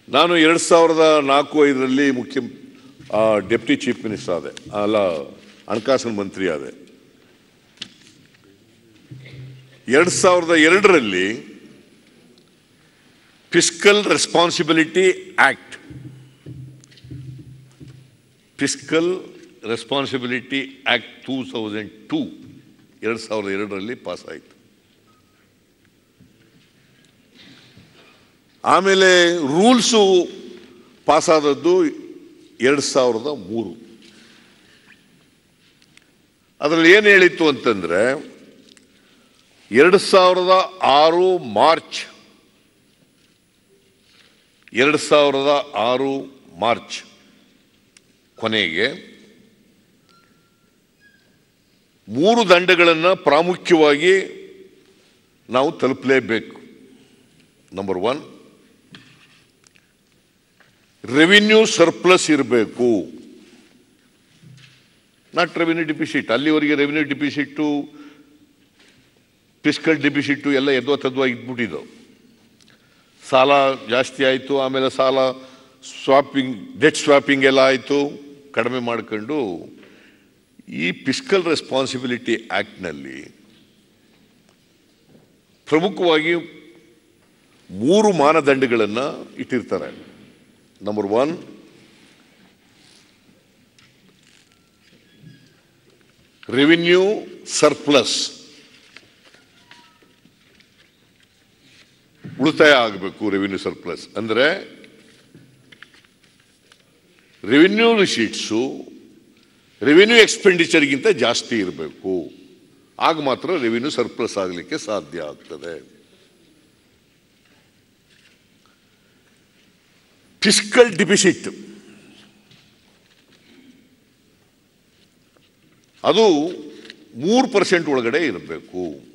ನಾನು ಎರಡು ಸಾವಿರದ ನಾಲ್ಕು ಐದರಲ್ಲಿ ಮುಖ್ಯ ಡೆಪ್ಟಿ ಚೀಫ್ ಮಿನಿಸ್ಟರ್ ಆದೆ ಅಲ್ಲ ಹಣಕಾಸಿನ ಮಂತ್ರಿ ಆದೆ ಎರಡು ಸಾವಿರದ ಎರಡರಲ್ಲಿ fiscal responsibility act fiscal responsibility act two thousand two ಎರಡು ಸಾವಿರದ ಎರಡರಲ್ಲಿ ಪಾಸ್ ಆಯಿತು ಆಮೇಲೆ ರೂಲ್ಸು ಪಾಸಾದದ್ದು ಎರಡು ಸಾವಿರದ ಮೂರು ಅದರಲ್ಲಿ ಏನು ಹೇಳಿತ್ತು ಅಂತಂದ್ರೆ ಎರಡು ಸಾವಿರದ ಆರು ಮಾರ್ಚ್ ಎರಡು ಸಾವಿರದ ಆರು ಮಾರ್ಚ್ ಕೊನೆಗೆ ಮೂರು ದಂಡಗಳನ್ನು ಪ್ರಾಮುಖ್ಯವಾಗಿ ನಾವು ತಲುಪಲೇಬೇಕು ನಂಬರ್ ಒನ್ ರೆವಿನ್ಯೂ ಸರ್ಪ್ಲಸ್ ಇರಬೇಕು ನಾಟ್ ರೆವಿನ್ಯೂ ಡಿಪಿಸಿಟ್ ಅಲ್ಲಿವರೆಗೆ ರೆವಿನ್ಯೂ ಡಿಪಿಸಿಟ್ಟು ಫಿಸ್ಕಲ್ ಡಿಪಿಸಿಟ್ಟು ಎಲ್ಲ ಎದ್ವಾ ತದ್ವಾ ಇದ್ಬಿಟ್ಟಿದ್ದವು ಸಾಲ ಜಾಸ್ತಿ ಆಯಿತು ಆಮೇಲೆ ಸಾಲ ಸ್ವಾಪಿಂಗ್ ಡೆಟ್ ಸ್ವಾಪಿಂಗ್ ಎಲ್ಲ ಆಯಿತು ಕಡಿಮೆ ಮಾಡ್ಕೊಂಡು ಈ ಫಿಸ್ಕಲ್ ರೆಸ್ಪಾನ್ಸಿಬಿಲಿಟಿ ಆ್ಯಕ್ಟ್ನಲ್ಲಿ ಪ್ರಮುಖವಾಗಿ ಮೂರು ಮಾನದಂಡಗಳನ್ನು ಇಟ್ಟಿರ್ತಾರೆ ನಂಬರ್ ಒನ್ ರೆವಿನ್ಯೂ ಸರ್ಪ್ಲಸ್ ಉಳಿತಾಯ ಆಗಬೇಕು ರೆವಿನ್ಯೂ ಸರ್ಪ್ಲಸ್ ಅಂದರೆ ರೆವಿನ್ಯೂ ರಿಸೀಟ್ಸು ರೆವಿನ್ಯೂ ಎಕ್ಸ್ಪೆಂಡಿಚರ್ಗಿಂತ ಜಾಸ್ತಿ ಇರಬೇಕು ಆಗ ಮಾತ್ರ ರೆವಿನ್ಯೂ ಸರ್ಪ್ಲಸ್ ಆಗಲಿಕ್ಕೆ ಸಾಧ್ಯ ಆಗ್ತದೆ ಫಿಸ್ಕಲ್ ಡಿಪಿಸಿಟ್ ಅದು ಮೂರು ಪರ್ಸೆಂಟ್ ಒಳಗಡೆ ಇರಬೇಕು